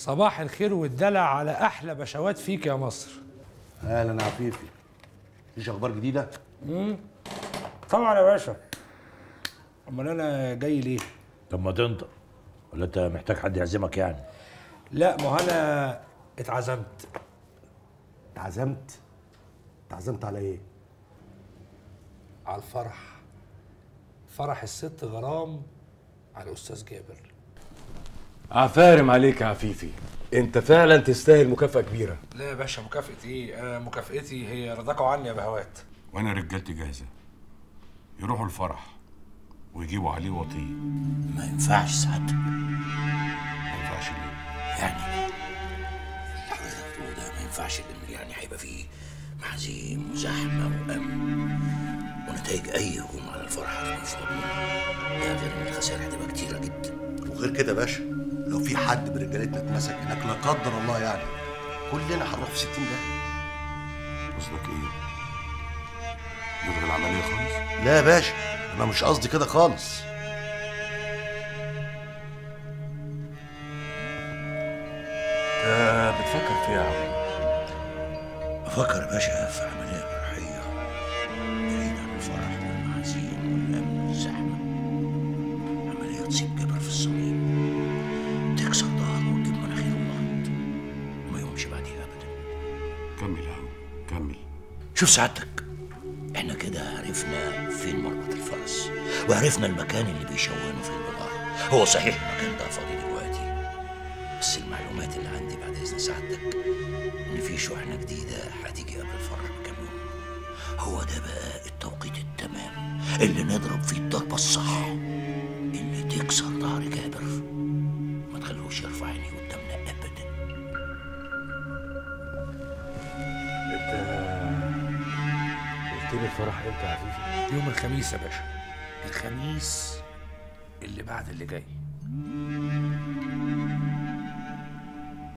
صباح الخير والدلع على احلى بشوات فيك يا مصر اهلا يا عفيفي مفيش اخبار جديده طبعا يا باشا امال انا جاي ليه طب ما تنطق ولا انت محتاج حد يعزمك يعني لا ما هو انا اتعزمت اتعزمت اتعزمت على ايه على الفرح فرح الست غرام على الاستاذ جابر عفارم عليك يا عفيفي انت فعلا تستاهل مكافأة كبيرة لا يا باشا مكافأتي ايه انا مكافأتي هي رضاكوا عني يا بهوات وانا رجالتي جاهزه يروحوا الفرح ويجيبوا عليه وطيه ما ينفعش سعادتك ما ينفعش ليه يعني اللي حضرتك بتقوله ده ما ينفعش لان يعني هيبقى فيه محازيم وزحمه وامن ونتائج اي هجوم على الفرح هتبقى مش مضمونه ده غير ان الخسائر هتبقى كتيره جدا وغير كده يا باشا لو في حد من رجالتنا اتمسك هناك لا قدر الله يعني كلنا هنروح في 60 ده قصدك ايه نلغي العمليه خالص لا يا باشا انا مش قصدي كده خالص انت بتفكر فيها يا عم بفكر يا باشا في عمليه جراحيه بعيد عن الفرح والمحازين والامن والزحمه عمليه تصيب جبر في الصميم تكسر ظهره وتجيب مناخيره الارض وما يقومش بعديها ابدا كمل يا عم كمل شوف سعادتك احنا كده عرفنا فين مربط الفرس وعرفنا المكان اللي بيشونوا فيه البضاعة هو صحيح المكان ده فاضي دلوقتي بس المعلومات اللي عندي بعد اذن سعادتك ان في شحنة جديدة هتيجي قبل الفرح بكام يوم هو ده بقى التوقيت التمام اللي نضرب فيه الضربة الصح اللي تكسر ظهر جابر ما تخلوش يرفع عينيه قدامنا ابدا انت قلت لي الفرح امتى يا عفيفي يوم الخميس يا باشا الخميس اللي بعد اللي جاي